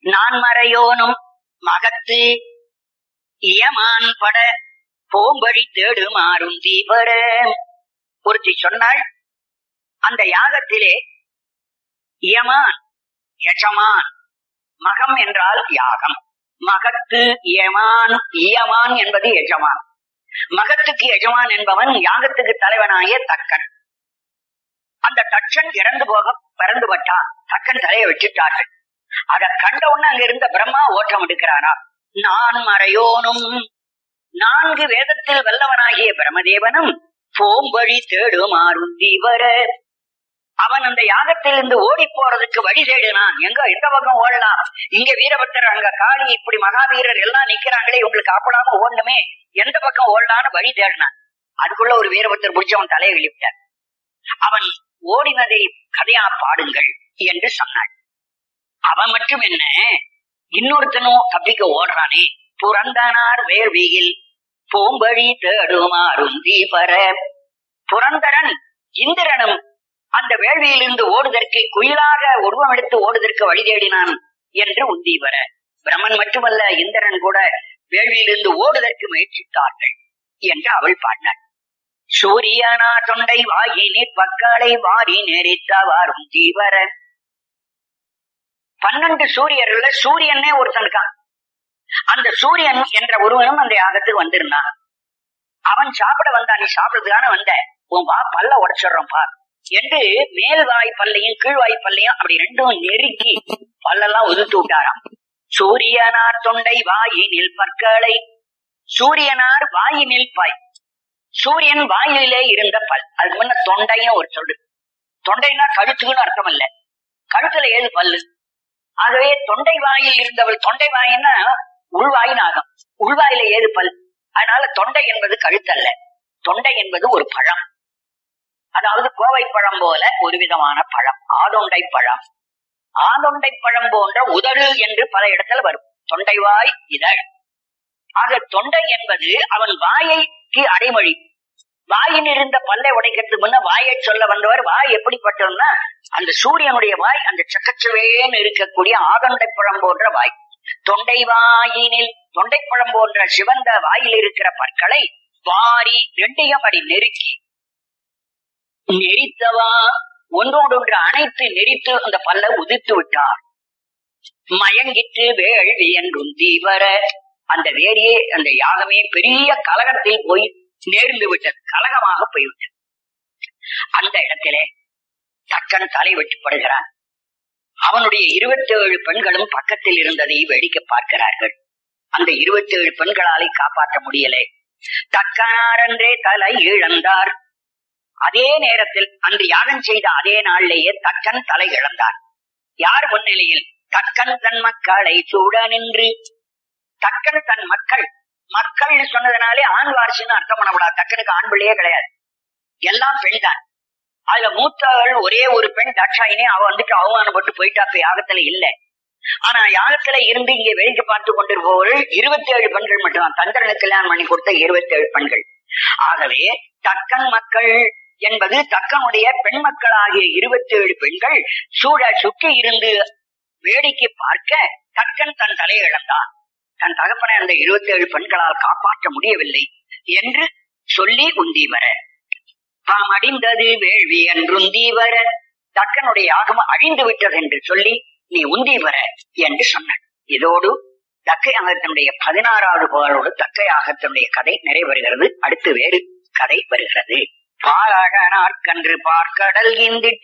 நான் மறையோனும் மகத்து இயமான் பட போம்பழி தேடுமாறும் தீபர ஒருத்தி சொன்னாள் அந்த யாகத்திலே இயமான் எஜமான் மகம் என்றால் யாகம் மகத்து இயமான் இயமான் என்பது எஜமான் மகத்துக்கு எஜமான் என்பவன் யாகத்துக்கு தலைவனாகிய தக்கன் அந்த தட்சன் இறந்து போக பிறந்து பட்டான் தக்கன் தலையை வச்சுட்டார்கள் அத கண்ட உடனே அங்க இருந்த பிரம்மா ஓட்டம் எடுக்கிறானா நான் மறையோனும் நான்கு வேதத்தில் வல்லவனாகிய பிரமதேவனும் போம்பழி தேடுமாறும் தீவர அவன் அந்த யாகத்திலிருந்து ஓடி போறதுக்கு வழி தேடினான் எங்க எந்த பக்கம் ஓடலாம் இங்க வீரபக்தர் அங்க காளி இப்படி மகாவீரர் எல்லாம் நிக்கிறாங்களே உங்களுக்கு காப்பிடாம ஓடணுமே எந்த பக்கம் ஓடலான்னு வழி தேடினான் அதுக்குள்ள ஒரு வீரபக்தர் பிடிச்ச அவன் தலையை வெளிவிட்டார் அவன் ஓடினதை கதையா பாடுங்கள் என்று சொன்னான் அவன் மட்டும் என்ன இன்னொருத்தனும் தப்பிக்க ஓடுறானே புரந்தனார் வேள்வியில் பூம்பழி தேடுமாறும் தீபர புரந்தரன் இந்திரனும் அந்த வேள்வியிலிருந்து ஓடுதற்கு குயிலாக உருவம் எடுத்து ஓடுதற்கு வழி தேடினான் என்று உந்தீவர பிரம்மன் மட்டுமல்ல இந்திரன் கூட வேள்வியிலிருந்து ஓடுதற்கு முயற்சித்தார்கள் என்று அவள் பாடினாள் சூரியனா தொண்டை வாயினிற் பக்காலை வாரி நெறித்தவாறும் தீவர பன்னெண்டு சூரியர்கள சூரியனே ஒருத்தனுக்கான் அந்த சூரியன் என்ற ஒருவனும் அந்த யாகத்துக்கு வந்திருந்தான் அவன் சாப்பிட வந்தான் நீ சாப்பிடுறதுக்கான வந்த உன் வா பல்ல உடைச்சிடுறோம் பா என்று மேல் வாய் பல்லையும் கீழ் வாய் பல்லையும் அப்படி ரெண்டும் நெருக்கி பல்லெல்லாம் உதுத்து விட்டாராம் சூரியனார் தொண்டை வாயினில் பற்களை சூரியனார் வாயினில் பாய் சூரியன் வாயிலே இருந்த பல் அதுக்கு முன்ன தொண்டையும் ஒரு சொல்லு தொண்டைனா கழுத்துக்குன்னு அர்த்தம் இல்ல கழுத்துல ஏது பல்லு ஆகவே தொண்டை வாயில் இருந்தவள் தொண்டை வாயின்னா உள்வாயின் ஆகும் உள்வாயில ஏது பல் அதனால தொண்டை என்பது கழுத்தல்ல தொண்டை என்பது ஒரு பழம் அதாவது கோவை பழம் போல ஒரு விதமான பழம் ஆதொண்டை பழம் ஆதொண்டை பழம் போன்ற உதடு என்று பல இடத்துல வரும் தொண்டை வாய் இதழ் ஆக தொண்டை என்பது அவன் வாயைக்கு அடைமொழி வாயில் இருந்த பல்லை உடைக்கிறதுக்கு முன்ன வாயை சொல்ல வந்தவர் வாய் எப்படிப்பட்டதுன்னா அந்த சூரியனுடைய வாய் அந்த சக்கச்சவேன்னு இருக்கக்கூடிய ஆதண்டை பழம் போன்ற வாய் தொண்டை வாயினில் தொண்டைப்பழம் போன்ற சிவந்த வாயில் இருக்கிற பற்களை வாரி ரெண்டையும் அடி நெருக்கி நெரித்தவா ஒன்றோடொன்று அணைத்து நெரித்து அந்த பல்ல உதிர்த்து விட்டார் மயங்கிட்டு வேள்வி என்றும் தீவர அந்த வேரியே அந்த யாகமே பெரிய கலகத்தில் போய் நேர்ந்து விட்டது கலகமாக போய்விட்டது அந்த இடத்திலே தக்கன் தலை வெட்டப்படுகிறான் அவனுடைய இருபத்தி ஏழு பெண்களும் பக்கத்தில் இருந்ததை வேடிக்கை பார்க்கிறார்கள் அந்த இருபத்தி ஏழு பெண்களாலே காப்பாற்ற முடியலை தக்கனாரன்றே தலை இழந்தார் அதே நேரத்தில் அன்று யாகம் செய்த அதே நாளிலேயே தக்கன் தலை இழந்தார் யார் முன்னிலையில் தக்கன் தன் மக்களை சூட நின்று தக்கன் தன் மக்கள் மக்கள் சொன்னதுனாலே ஆண் வாரிசுன்னு அர்த்தம் பண்ணக்கூடாது தக்கனுக்கு ஆண் பிள்ளையே கிடையாது எல்லாம் பெண் தான் அதுல மூத்தவள் ஒரே ஒரு பெண் தட்சாயினே அவ வந்துட்டு அவமானப்பட்டு போயிட்டா இப்ப யாகத்துல இல்ல ஆனா யாகத்துல இருந்து இங்க வேடிக்கை பார்த்து கொண்டிருப்பவர்கள் இருபத்தி ஏழு பெண்கள் மட்டும்தான் தந்திரனுக்கு கல்யாணம் பண்ணி கொடுத்த இருபத்தி ஏழு பெண்கள் ஆகவே தக்கன் மக்கள் என்பது தக்கனுடைய பெண் மக்களாகிய இருபத்தி ஏழு பெண்கள் சூழ சுற்றி இருந்து வேடிக்கை பார்க்க தக்கன் தன் தலையை இழந்தான் தன் தகப்பனை அந்த இருபத்தி ஏழு பெண்களால் காப்பாற்ற முடியவில்லை என்று சொல்லி உந்தி வர தாம் அடிந்தது வேள்வி என்றுந்தி வர தக்கனுடைய யாகம் அழிந்து விட்டது என்று சொல்லி நீ உந்தி வர என்று சொன்னான் இதோடு தக்கை யாகத்தினுடைய பதினாறாவது புகழோடு தக்கை யாகத்தினுடைய கதை நிறைவேறுகிறது அடுத்து வேறு கதை வருகிறது பாலகனார்கன்று பார்க்கடல் இந்திட்ட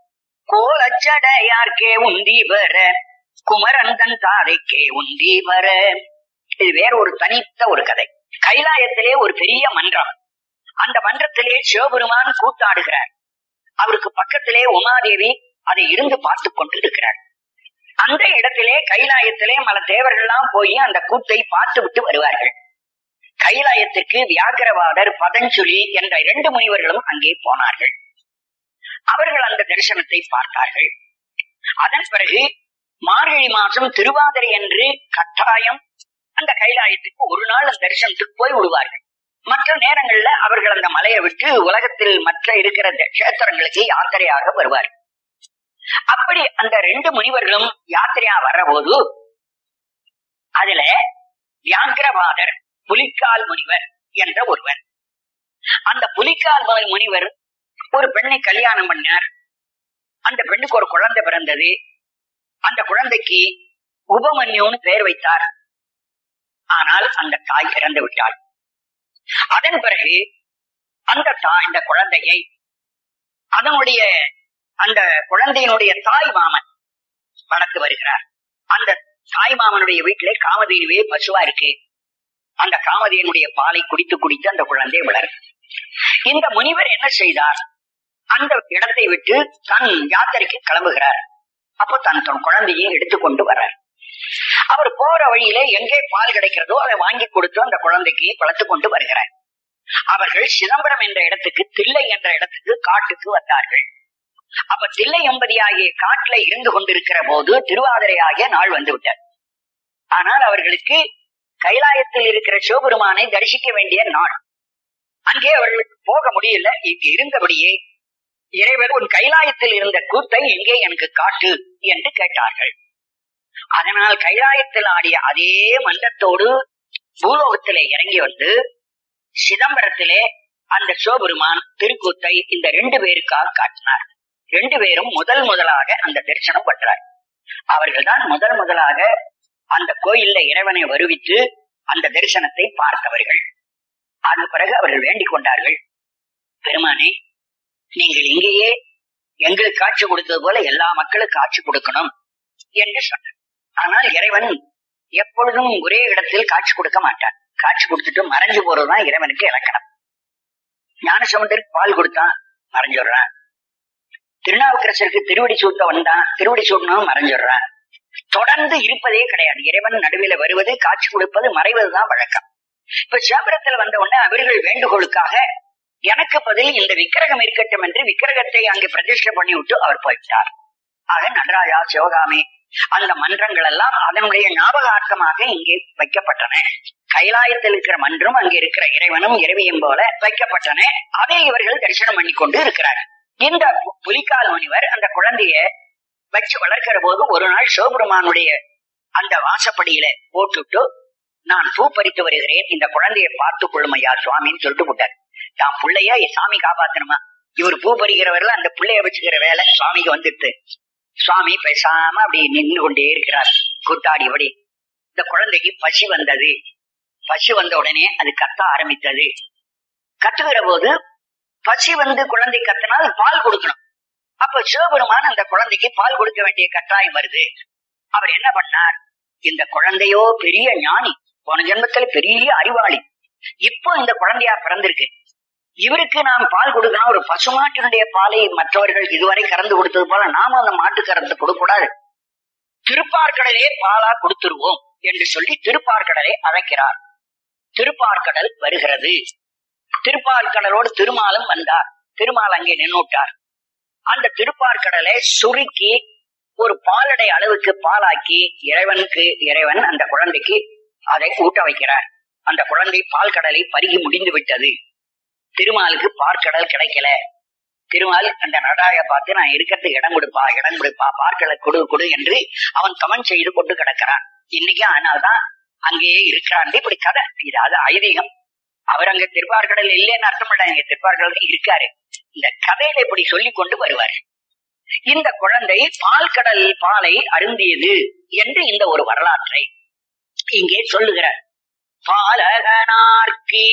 கோலச்சடையார்க்கே உந்தி வர குமரன் தன் தாதைக்கே உந்தி வர இது வேற ஒரு தனித்த ஒரு கதை கைலாயத்திலே ஒரு பெரிய மன்றம் அந்த மன்றத்திலே சிவபெருமான் கூத்தாடுகிறார் அவருக்கு பக்கத்திலே உமாதேவி அதை இருந்து பார்த்து கொண்டு இருக்கிறார் அந்த இடத்திலே கைலாயத்திலே மல தேவர்கள்லாம் போய் அந்த கூத்தை பார்த்து விட்டு வருவார்கள் கைலாயத்திற்கு வியாகரவாதர் பதஞ்சொலி என்ற இரண்டு முனிவர்களும் அங்கே போனார்கள் அவர்கள் அந்த தரிசனத்தை பார்த்தார்கள் அதன் பிறகு மார்கழி மாசம் திருவாதிரை என்று கட்டாயம் அந்த கைலாயத்துக்கு ஒரு நாள் அந்த தரிசனத்துக்கு போய் விடுவார்கள் மற்ற நேரங்கள்ல அவர்கள் அந்த மலையை விட்டு உலகத்தில் மற்ற இருக்கிற கஷேத்திரங்களுக்கு யாத்திரையாக வருவார் அப்படி அந்த ரெண்டு முனிவர்களும் யாத்திரையா வர்ற போது அதுல வியாங்கிரவாதர் புலிக்கால் முனிவர் என்ற ஒருவர் அந்த புலிக்கால் மலை முனிவர் ஒரு பெண்ணை கல்யாணம் பண்ணார் அந்த பெண்ணுக்கு ஒரு குழந்தை பிறந்தது அந்த குழந்தைக்கு உபமன்யுன்னு பெயர் வைத்தார் ஆனால் அந்த தாய் இறந்து விட்டாள் அதன் பிறகு அந்த தாய் இந்த குழந்தையை அதனுடைய அந்த குழந்தையினுடைய தாய் மாமன் வளர்த்து வருகிறார் அந்த தாய் மாமனுடைய வீட்டிலே காமதேனுவே பசுவா இருக்கு அந்த காமதேனுடைய பாலை குடித்து குடித்து அந்த குழந்தை வளரும் இந்த முனிவர் என்ன செய்தார் அந்த இடத்தை விட்டு தன் யாத்திரைக்கு கிளம்புகிறார் அப்போ தன் தன் குழந்தையை எடுத்துக்கொண்டு வர்றார் அவர் போற வழியில எங்கே பால் கிடைக்கிறதோ அதை வாங்கி கொடுத்து அந்த குழந்தைக்கு வளர்த்து கொண்டு வருகிறார் அவர்கள் சிதம்பரம் என்ற இடத்துக்கு தில்லை என்ற இடத்துக்கு காட்டுக்கு வந்தார்கள் அப்ப தில்லை எம்பதி ஆகிய காட்டுல இருந்து கொண்டிருக்கிற போது திருவாதிரை ஆகிய நாள் வந்து விட்டார் ஆனால் அவர்களுக்கு கைலாயத்தில் இருக்கிற சிவபெருமானை தரிசிக்க வேண்டிய நாள் அங்கே அவர்களுக்கு போக முடியல இங்கு இருந்தபடியே இறைவர் உன் கைலாயத்தில் இருந்த கூத்தை எங்கே எனக்கு காட்டு என்று கேட்டார்கள் அதனால் கைலாயத்தில் ஆடிய அதே மன்றத்தோடு பூலோகத்திலே இறங்கி வந்து சிதம்பரத்திலே அந்த சிவபெருமான் திருக்கூத்தை இந்த ரெண்டு பேருக்காக காட்டினார் ரெண்டு பேரும் முதல் முதலாக அந்த தரிசனம் பண்றார் அவர்கள் தான் முதல் முதலாக அந்த கோயில்ல இறைவனை வருவித்து அந்த தரிசனத்தை பார்த்தவர்கள் அதன் பிறகு அவர்கள் வேண்டிக் கொண்டார்கள் பெருமானே நீங்கள் இங்கேயே எங்களுக்கு காட்சி கொடுத்தது போல எல்லா மக்களுக்கும் காட்சி கொடுக்கணும் என்று சொன்னார் ஆனால் இறைவன் எப்பொழுதும் ஒரே இடத்தில் காட்சி கொடுக்க மாட்டான் காட்சி கொடுத்துட்டு மறைஞ்சு போறதுதான் இறைவனுக்கு இலக்கணம் ஞானசமுந்தருக்கு பால் கொடுத்தான் மறைஞ்சிடுறான் திருநாவுக்கரசருக்கு திருவடி சூட்ட வந்தான் திருவடி சூட்டணும் மறைஞ்சிடுறான் தொடர்ந்து இருப்பதே கிடையாது இறைவன் நடுவில் வருவது காட்சி கொடுப்பது மறைவதுதான் வழக்கம் இப்ப சிவபுரத்துல வந்த உடனே அவர்கள் வேண்டுகோளுக்காக எனக்கு பதில் இந்த விக்கிரகம் இருக்கட்டும் என்று விக்கிரகத்தை அங்கே பிரதிஷ்டை பண்ணி விட்டு அவர் போய்விட்டார் ஆக நடராஜா சிவகாமி அந்த மன்றங்கள் எல்லாம் அதனுடைய ஞாபகார்த்தமாக இங்கே வைக்கப்பட்டன கைலாயத்தில் இருக்கிற மன்றம் அங்கே இருக்கிற இறைவனும் இறைவியும் போல வைக்கப்பட்டன அதை இவர்கள் தரிசனம் பண்ணி கொண்டு இருக்கிறார்கள் இந்த புலிக்கால் முனிவர் அந்த குழந்தைய வச்சு வளர்க்கிற போது ஒரு நாள் சிவபெருமானுடைய அந்த வாசப்படியில போட்டுட்டு நான் பூ பறித்து வருகிறேன் இந்த குழந்தைய பார்த்து கொள்ளும் ஐயா சுவாமின்னு சொல்லிட்டு போட்டார் தான் பிள்ளைய சாமி காப்பாத்தணுமா இவர் பூ பறிக்கிறவர்ல அந்த பிள்ளைய வச்சுக்கிற வேலை சுவாமிக்கு வந்துட்டு சுவாமி பேசாம அப்படி நின்று கொண்டே இருக்கிறார் கூத்தாடி அப்படி இந்த குழந்தைக்கு பசி வந்தது பசி வந்த உடனே அது கத்த ஆரம்பித்தது கத்துகிற போது பசி வந்து குழந்தை கத்தினால் பால் கொடுக்கணும் அப்ப சிவபெருமான் அந்த குழந்தைக்கு பால் கொடுக்க வேண்டிய கட்டாயம் வருது அவர் என்ன பண்ணார் இந்த குழந்தையோ பெரிய ஞானி போன ஜென்மத்துல பெரிய அறிவாளி இப்போ இந்த குழந்தையா பிறந்திருக்கு இவருக்கு நாம் பால் கொடுக்கணும் ஒரு பசுமாட்டினுடைய பாலை மற்றவர்கள் இதுவரை கறந்து கொடுத்தது போல நாம அந்த மாட்டு கறந்து கொடுக்கூடாது திருப்பார்கடலே பாலா கொடுத்துருவோம் என்று சொல்லி திருப்பார்கடலை அழைக்கிறார் திருப்பார்கடல் வருகிறது திருப்பார்கடலோடு திருமாலும் வந்தார் திருமால் அங்கே நின்னுட்டார் அந்த திருப்பார்கடலை சுருக்கி ஒரு பாலடை அளவுக்கு பாலாக்கி இறைவனுக்கு இறைவன் அந்த குழந்தைக்கு அதை ஊட்ட வைக்கிறார் அந்த குழந்தை பால் கடலை பருகி முடிந்து விட்டது திருமாலுக்கு பார்க்கடல் கிடைக்கல திருமால் அந்த நடாய பார்த்து நான் இருக்கிறதுக்கு இடம் கொடுப்பா இடம் கொடுப்பா பார்க்கடலை கொடு கொடு என்று அவன் கமன் செய்து கொண்டு கிடக்கிறான் இன்னைக்கு அதனால்தான் அங்கேயே இருக்கிறான் இப்படி கதை இது அது ஐதீகம் அவர் அங்க திருப்பார்கடல் இல்லைன்னு அர்த்தம் பண்ண இங்க திருப்பார்கடல் இருக்காரு இந்த கதையில இப்படி சொல்லி கொண்டு வருவார் இந்த குழந்தை பால் கடல் பாலை அருந்தியது என்று இந்த ஒரு வரலாற்றை இங்கே சொல்லுகிறார் பாலகனார்க்கு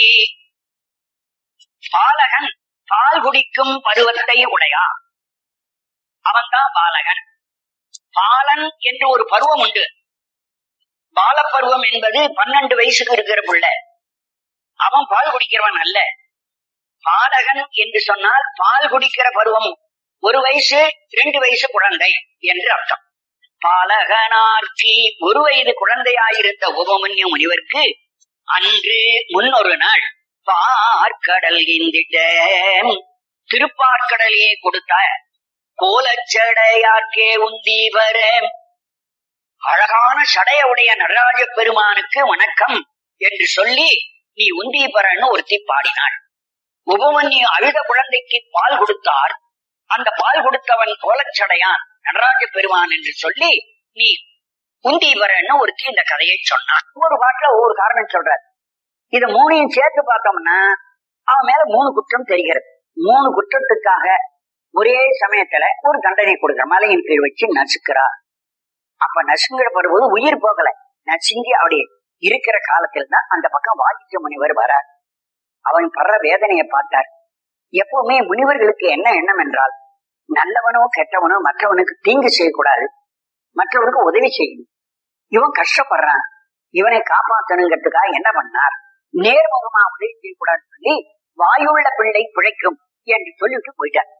பாலகன் பால் குடிக்கும் பருவத்தை உடையா அவன்தான் பாலகன் பாலன் என்று ஒரு பருவம் உண்டு பாலப்பருவம் என்பது பன்னெண்டு வயசுக்கு இருக்கிற புள்ள அவன் பால் குடிக்கிறவன் அல்ல பாலகன் என்று சொன்னால் பால் குடிக்கிற பருவம் ஒரு வயசு ரெண்டு வயசு குழந்தை என்று அர்த்தம் பாலகனார்த்தி ஒரு வயது குழந்தையாயிருந்த உபமன்ய முனிவருக்கு அன்று முன்னொரு நாள் பார்க்கடல் இந்திட்ட திருப்பார்க்கடலையே கொடுத்த கோலச்சடையார்க்கே உந்தி வர அழகான சடையுடைய நடராஜ பெருமானுக்கு வணக்கம் என்று சொல்லி நீ உந்தி பெறன்னு ஒருத்தி பாடினாள் உபமன்யு அழுத குழந்தைக்கு பால் கொடுத்தார் அந்த பால் கொடுத்தவன் கோலச்சடையான் நடராஜ பெருமான் என்று சொல்லி நீ உந்தீவரன்னு ஒருத்தி இந்த கதையை சொன்னான் ஒரு பாட்டுல ஒவ்வொரு காரணம் சொல்றாரு இது மூணையும் சேர்த்து பார்த்தோம்னா அவன் மேல மூணு குற்றம் தெரிகிறது மூணு குற்றத்துக்காக ஒரே சமயத்துல ஒரு தண்டனை கொடுக்கிற மலையின் கீழ் வச்சு நசுக்கிறா அப்ப நசுங்கப்படுற போது உயிர் போகல நசுங்கி அப்படி இருக்கிற காலத்தில் தான் அந்த பக்கம் வாதிக்க முனிவர் வரார் அவன் படுற வேதனையை பார்த்தார் எப்பவுமே முனிவர்களுக்கு என்ன எண்ணம் என்றால் நல்லவனோ கெட்டவனோ மற்றவனுக்கு தீங்கு செய்யக்கூடாது மற்றவனுக்கு உதவி செய்யணும் இவன் கஷ்டப்படுறான் இவனை காப்பாற்றணுங்கிறதுக்காக என்ன பண்ணார் நேர்முகமா உதவி செய்யக்கூடாதுன்னு சொல்லி வாயுள்ள பிள்ளை பிழைக்கும் என்று சொல்லிட்டு போயிட்டார்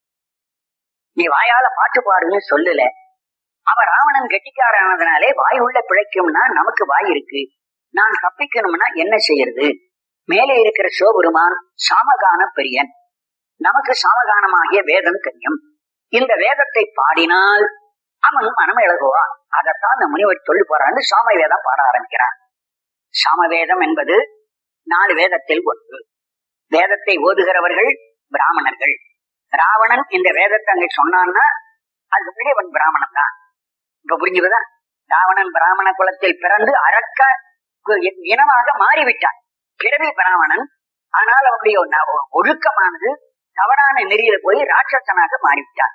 நீ வாயால பாட்டு பாடுன்னு சொல்லல அவ ராவணன் கெட்டிக்காரனானதுனாலே வாய் உள்ள பிழைக்கும்னா நமக்கு வாய் இருக்கு நான் தப்பிக்கணும்னா என்ன செய்யறது மேலே இருக்கிற சிவபெருமான் சாமகான பிரியன் நமக்கு சாமகானமாகிய வேதம் தெரியும் இந்த வேதத்தை பாடினால் அவன் மனம் எழுகுவான் அதைத்தான் அந்த முனிவர் சொல்லி போறான்னு சாம வேதம் பாட ஆரம்பிக்கிறான் சாமவேதம் என்பது நாலு வேதத்தில் ஒன்று வேதத்தை ஓதுகிறவர்கள் பிராமணர்கள் ராவணன் இந்த வேதத்தை அங்க சொன்னான்னா அதுக்கு முன்னாடி அவன் பிராமணன் தான் இப்ப புரிஞ்சுக்குதா ராவணன் பிராமண குலத்தில் பிறந்து அரக்க இனமாக மாறிவிட்டான் பிறவி பிராமணன் ஆனால் அவனுடைய ஒ- ஒழுக்கமானது தவறான நெறியில போய் ராட்சசனாக மாறிவிட்டான்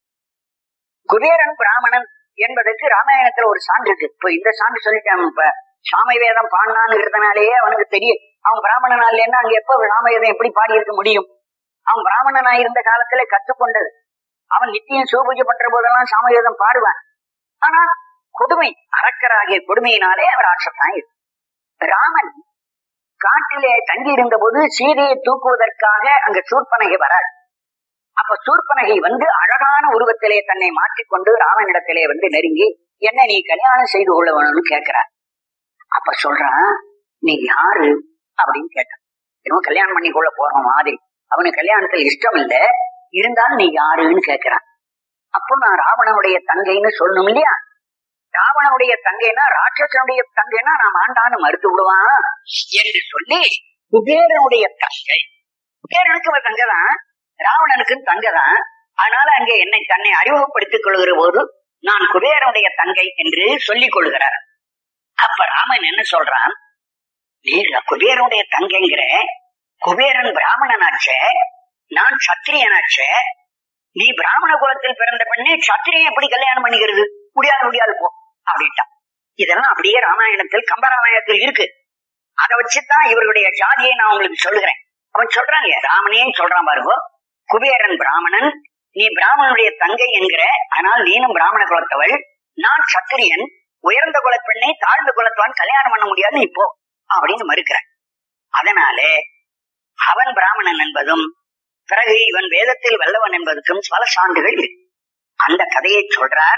குபேரன் பிராமணன் என்பதற்கு ராமாயணத்துல ஒரு சான்று இருக்கு இப்ப இந்த சான்று சொல்லிட்டான் இப்ப சாம வேதம் பாடினான்னு இருந்தனாலேயே அவனுக்கு தெரியும் அவன் பிராமணனா இல்லைன்னா அங்க எப்ப ராமவேதம் எப்படி பாடி இருக்க முடியும் அவன் பிராமணனா இருந்த காலத்துல கற்றுக்கொண்டது அவன் நித்தியம் சிவபூஜை பண்ற போதெல்லாம் சாமவேதம் பாடுவான் ஆனா கொடுமை அரக்கராகிய கொடுமையினாலே அவர் ஆட்சத்தான் ராமன் காட்டிலே தங்கி இருந்த போது சீதையை தூக்குவதற்காக அங்க சூர்பனகை வராள் அப்ப சூர்பனகை வந்து அழகான உருவத்திலே தன்னை மாற்றிக்கொண்டு ராமனிடத்திலே வந்து நெருங்கி என்ன நீ கல்யாணம் செய்து கொள்ள வேணும்னு கேட்கிறான் அப்ப சொல்றான் நீ யாரு அப்படின்னு கேட்டான் என்னமோ கல்யாணம் பண்ணி கொள்ள போறோம் மாதிரி அவனுக்கு கல்யாணத்துல இஷ்டம் இல்ல இருந்தாலும் நீ யாருன்னு கேட்கிறான் அப்போ நான் ராவணனுடைய தங்கைன்னு சொல்லணும் இல்லையா ராவணனுடைய தங்கைனா ராட்சசனுடைய தங்கைனா நான் ஆண்டான்னு மறுத்து விடுவான் என்று சொல்லி குபேரனுடைய தங்கை குபேரனுக்கு அவன் தங்கதான் ராவணனுக்கு தங்கதான் அதனால அங்கே என்னை தன்னை அறிமுகப்படுத்திக் கொள்கிற போது நான் குபேரனுடைய தங்கை என்று சொல்லிக் கொள்கிறார் அப்ப ராமன் என்ன சொல்றான் நீ குபேரனுடைய தங்கைங்கிற குபேரன் பிராமணனாச்சே நான் சத்திரியனாச்சே நீ பிராமண குலத்தில் பிறந்த பெண்ணே சத்திரியன் எப்படி கல்யாணம் பண்ணிக்கிறது முடியாது முடியாது போ அப்படின்ட்டான் இதெல்லாம் அப்படியே ராமாயணத்தில் கம்பராமாயணத்தில் இருக்கு அதை வச்சுதான் இவர்களுடைய ஜாதியை நான் உங்களுக்கு சொல்லுகிறேன் அவன் சொல்றாங்க ராமனே சொல்றான் பாருங்க குபேரன் பிராமணன் நீ பிராமணனுடைய தங்கை என்கிற ஆனால் நீனும் பிராமண குலத்தவள் நான் சத்திரியன் உயர்ந்த குல பெண்ணை தாழ்ந்த குலத்தான் கல்யாணம் பண்ண முடியாது நீ போ அப்படின்னு மறுக்கிறான் அதனாலே அவன் பிராமணன் என்பதும் பிறகு இவன் வேதத்தில் வல்லவன் என்பதற்கும் பல சான்றுகள் இருக்கு அந்த கதையை சொல்றார்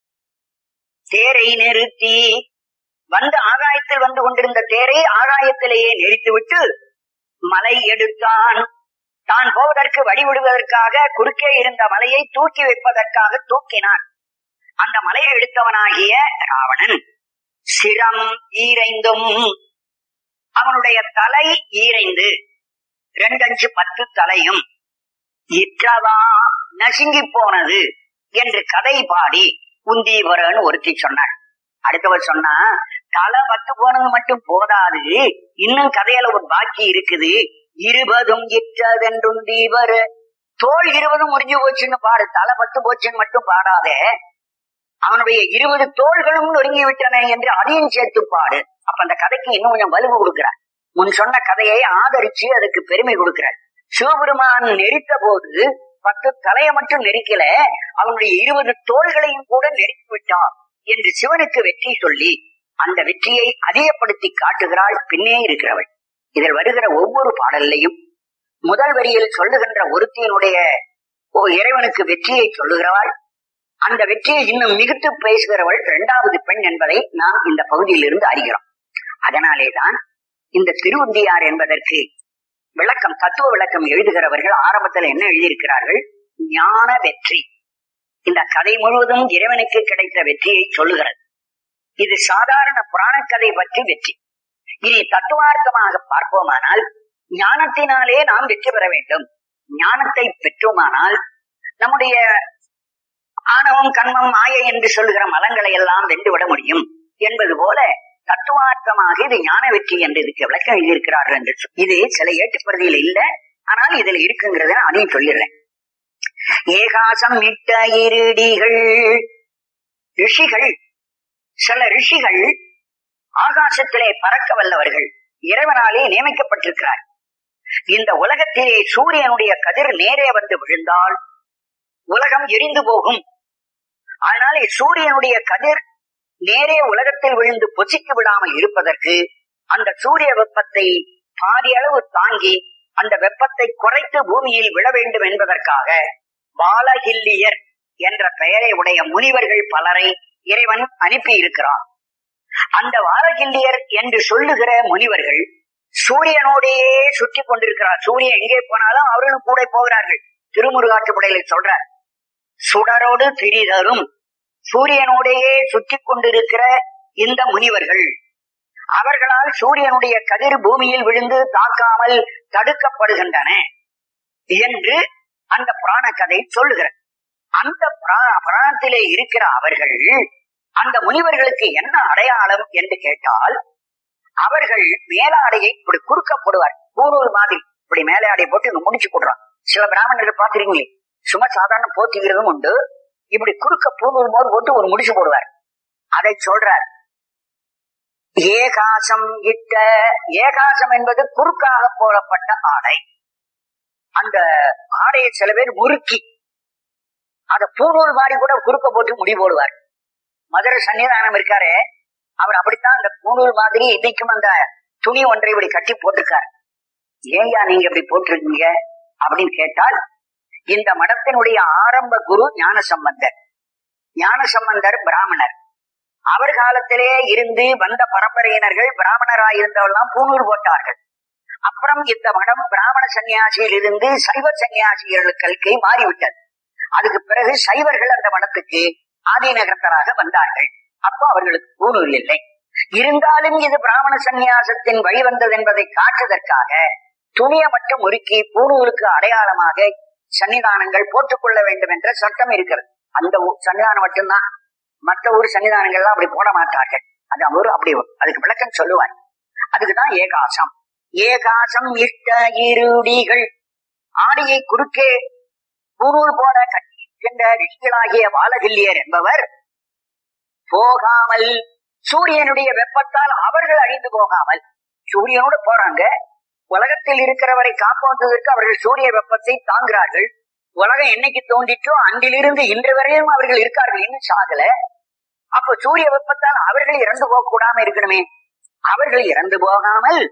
தேரை நிறுத்தி வந்து ஆகாயத்தில் வந்து கொண்டிருந்த தேரை ஆகாயத்திலேயே நிறுத்தி விட்டு மலை எடுத்தான் தான் போவதற்கு வழிவிடுவதற்காக குறுக்கே இருந்த மலையை தூக்கி வைப்பதற்காக தூக்கினான் அந்த மலையை எடுத்தவனாகிய ராவணன் சிரம் ஈரைந்தும் அவனுடைய தலை ஈரைந்து ரெண்டஞ்சு பத்து தலையும் இற்றவா நசுங்கி போனது என்று கதை பாடி உந்தீவரன் ஒருத்தி சொன்னார் அடுத்தவர் சொன்னா தலை பத்து போனது மட்டும் போதாது இன்னும் கதையில ஒரு பாக்கி இருக்குது இருபதும் இற்றதென்றுந்தீவர தோல் இருபதும் முடிஞ்சு போச்சுன்னு பாடு தலை பத்து போச்சுன்னு மட்டும் பாடாதே அவனுடைய இருபது தோள்களும் நொறுங்கி விட்டன என்று அதையும் சேர்த்து பாடு அப்ப அந்த கதைக்கு இன்னும் கொஞ்சம் வலுவு கொடுக்கிறார் முன் சொன்ன கதையை ஆதரிச்சு அதுக்கு பெருமை கொடுக்கிறார் சிவபெருமான் நெரித்த போது பத்து தலையை மட்டும் நெரிக்கல அவனுடைய இருபது தோள்களையும் கூட நெருக்கி விட்டான் என்று சிவனுக்கு வெற்றி சொல்லி அந்த வெற்றியை அதிகப்படுத்தி காட்டுகிறாள் பின்னே இருக்கிறவள் இதில் வருகிற ஒவ்வொரு பாடல்லையும் முதல் வரியில் சொல்லுகின்ற ஒருத்தியினுடைய ஓ இறைவனுக்கு வெற்றியை சொல்லுகிறவள் அந்த வெற்றியை இன்னும் மிகுத்து பேசுகிறவள் இரண்டாவது பெண் என்பதை நாம் இந்த பகுதியில் இருந்து அறிகிறோம் அதனாலேதான் இந்த திருவுந்தியார் என்பதற்கு விளக்கம் தத்துவ விளக்கம் எழுதுகிறவர்கள் ஆரம்பத்தில் என்ன எழுதியிருக்கிறார்கள் ஞான வெற்றி இந்த கதை முழுவதும் இறைவனுக்கு கிடைத்த வெற்றியை சொல்லுகிறது இது சாதாரண புராண கதை பற்றி வெற்றி இனி தத்துவார்த்தமாக பார்ப்போமானால் ஞானத்தினாலே நாம் வெற்றி பெற வேண்டும் ஞானத்தை பெற்றோமானால் நம்முடைய ஆணவம் கண்மம் மாயை என்று சொல்லுகிற மலங்களை எல்லாம் வென்றுவிட முடியும் என்பது போல தத்துவார்த்தமாக இது ஞான வெற்றி என்று இதுக்கு விளக்கம் எழுதியிருக்கிறார்கள் என்று சொல். இது சில ஏட்டுப்படுதியில் இல்ல ஆனால் இதுல இருக்குங்கிறத நான் அதையும் சொல்லிடுறேன் ஏகாசம் இட்ட இருடிகள் ரிஷிகள் சில ரிஷிகள் ஆகாசத்திலே பறக்க வல்லவர்கள் இறைவனாலே நியமிக்கப்பட்டிருக்கிறார் இந்த உலகத்திலே சூரியனுடைய கதிர் நேரே வந்து விழுந்தால் உலகம் எரிந்து போகும் அதனாலே சூரியனுடைய கதிர் நேரே உலகத்தில் விழுந்து பொசிக்கு விடாமல் இருப்பதற்கு அந்த சூரிய வெப்பத்தை பாதி அளவு தாங்கி அந்த வெப்பத்தை குறைத்து பூமியில் விட வேண்டும் என்பதற்காக பாலகில்லியர் என்ற பெயரை உடைய முனிவர்கள் பலரை இறைவன் அனுப்பி இருக்கிறார் அந்த வாலகில்லியர் என்று சொல்லுகிற முனிவர்கள் சூரியனோடையே சுற்றி கொண்டிருக்கிறார் சூரியன் எங்கே போனாலும் அவர்களும் கூட போகிறார்கள் திருமுருகாற்றுப்படையில சொல்றார் சுடரோடு திரிதரும் சூரியனோடையே சுற்றி கொண்டிருக்கிற இந்த முனிவர்கள் அவர்களால் சூரியனுடைய கதிர் பூமியில் விழுந்து தாக்காமல் தடுக்கப்படுகின்றன என்று அந்த புராண கதை சொல்லுகிறது அந்த புரா- புராணத்திலே இருக்கிற அவர்கள் அந்த முனிவர்களுக்கு என்ன அடையாளம் என்று கேட்டால் அவர்கள் மேலாடையை இப்படி குறுக்க போடுவார் பூணூல் மாதிரி இப்படி மேலாடை போட்டு இங்க முடிச்சு போடுறாங்க சில பிராமணர்கள் பாத்துறீங்களே சும்மா சாதாரண போத்திக்கிறதும் உண்டு இப்படி குறுக்க பூணூல் போது போட்டு ஒரு முடிச்சு போடுவார் அதை சொல்றார் ஏகாசம் இட்ட ஏகாசம் என்பது குறுக்காக போடப்பட்ட ஆடை அந்த ஆடையை சில பேர் முறுக்கி அத பூணூல் மாதிரி கூட குறுக்க போட்டு முடி போடுவார் மதுரை சன்னிதானம் இருக்காரு அவர் அப்படித்தான் அந்த பூணூல் மாதிரி இன்னைக்கும் அந்த துணி ஒன்றை இப்படி கட்டி போட்டிருக்காரு ஏன்யா நீங்க இப்படி போட்டிருக்கீங்க அப்படின்னு கேட்டால் இந்த மடத்தினுடைய ஆரம்ப குரு ஞான சம்பந்தர் ஞான சம்பந்தர் பிராமணர் அவர் காலத்திலே இருந்து வந்த பரம்பரையினர்கள் பிராமணராய் இருந்தவெல்லாம் பூணூல் போட்டார்கள் அப்புறம் இந்த மடம் பிராமண சன்னியாசியில் இருந்து சைவ சன்னியாசிகளுக்கு மாறிவிட்டது அதுக்கு பிறகு சைவர்கள் அந்த மடத்துக்கு ஆதிநகரத்தராக வந்தார்கள் அப்போ அவர்களுக்கு பூணூல் இல்லை இருந்தாலும் இது பிராமண சந்நியாசத்தின் வழி வந்தது என்பதை காட்டுவதற்காக துணியை மட்டும் முறுக்கி பூணூலுக்கு அடையாளமாக சன்னிதானங்கள் போட்டுக்கொள்ள வேண்டும் என்ற சட்டம் இருக்கிறது அந்த ஊ- சன்னிதானம் மட்டும்தான் மற்ற ஊர் சன்னிதானங்கள்லாம் அப்படி போட மாட்டார்கள் அது அவர் அப்படி அதுக்கு விளக்கம் சொல்லுவார் அதுக்குதான் ஏகாசம் ஏகாசம் இஷ்ட இருடிகள் ஆடியை குறுக்கே பூணூல் போல கட்டியிருக்கின்ற ரிஷிகளாகிய பாலகில்லியர் என்பவர் போகாமல் சூரியனுடைய வெப்பத்தால் அவர்கள் அழிந்து போகாமல் சூரியனோடு போறாங்க உலகத்தில் இருக்கிறவரை காப்பாற்றுவதற்கு அவர்கள் சூரிய வெப்பத்தை தாங்குகிறார்கள் உலகம் என்னைக்கு தோண்டிச்சோ அன்றிலிருந்து இன்று வரையும் அவர்கள் இருக்கார்கள் இன்னும் சாகல அப்ப சூரிய வெப்பத்தால் அவர்கள் இறந்து போக கூடாம இருக்கணுமே அவர்கள் இறந்து போகாமல்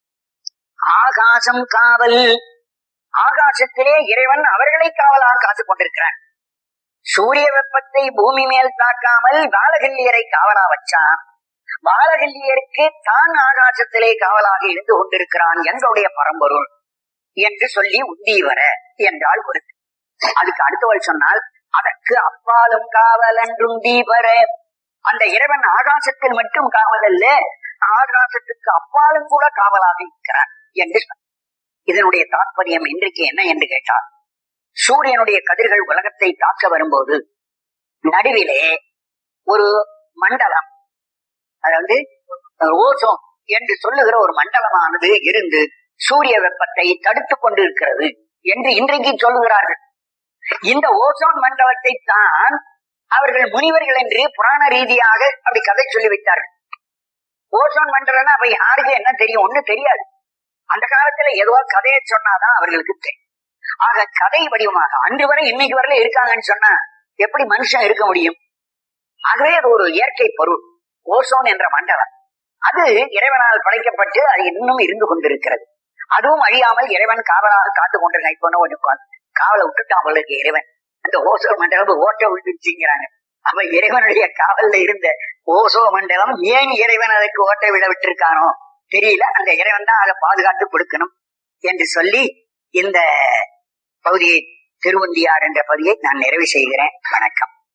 ஆகாசம் காவல் ஆகாசத்திலே இறைவன் அவர்களை காவலாக காத்துக் கொண்டிருக்கிறான் சூரிய வெப்பத்தை பூமி மேல் தாக்காமல் பாலகல்லியரை காவலா வச்சான் பாலகல்லியருக்கு தான் ஆகாசத்திலே காவலாக இருந்து கொண்டிருக்கிறான் எங்களுடைய பரம்பொருள் என்று சொல்லி உந்தி வர என்றால் ஒரு அதுக்கு அடுத்தவள் சொன்னால் அதற்கு அப்பாலும் காவல் என்றும் தீபர அந்த இறைவன் ஆகாசத்தில் மட்டும் காவலல்ல ஆகாசத்துக்கு அப்பாலும் கூட காவலாக இருக்கிறான் என்று சொன்னார். இதனுடைய தாற்பயம் இன்றைக்கு என்ன என்று கேட்டால் சூரியனுடைய கதிர்கள் உலகத்தை தாக்க வரும்போது நடுவிலே ஒரு மண்டலம் அதாவது ஓசோன் என்று சொல்லுகிற ஒரு மண்டலமானது இருந்து சூரிய வெப்பத்தை தடுத்துக் கொண்டிருக்கிறது என்று இன்றைக்கு சொல்லுகிறார்கள் இந்த ஓசோன் மண்டலத்தை தான் அவர்கள் முனிவர்கள் என்று புராண ரீதியாக அப்படி கதை சொல்லி வைத்தார்கள் ஓசோன் மண்டலம்னா அப்ப யாருக்கு என்ன தெரியும் ஒண்ணு தெரியாது அந்த காலத்துல ஏதோ கதையை சொன்னாதான் அவர்களுக்கு தெரியும் ஆக கதை வடிவமாக அன்று வரை இன்னைக்கு வரல இருக்காங்கன்னு சொன்னா எப்படி மனுஷன் இருக்க முடியும் ஆகவே அது ஒரு இயற்கை பொருள் ஓசோன் என்ற மண்டலம் அது இறைவனால் படைக்கப்பட்டு அது இன்னும் இருந்து கொண்டிருக்கிறது அதுவும் அழியாமல் இறைவன் காவலாக காத்து கொண்டிருக்கான் இப்ப இன்னும் கொஞ்சம் கா- காவலை விட்டுட்டான் அவளுக்கு இறைவன் அந்த ஓசோ மண்டலம் ஓட்ட விட்டுச்சுங்கிறாங்க அப்ப இறைவனுடைய காவல்ல இருந்த ஓசோ மண்டலம் ஏன் இறைவன் அதற்கு ஓட்ட விட விட்டிருக்கானோ தெரியல அந்த இறைவன் தான் அதை பாதுகாத்து கொடுக்கணும் என்று சொல்லி இந்த பகுதியை திருவந்தியார் என்ற பகுதியை நான் நிறைவு செய்கிறேன் வணக்கம்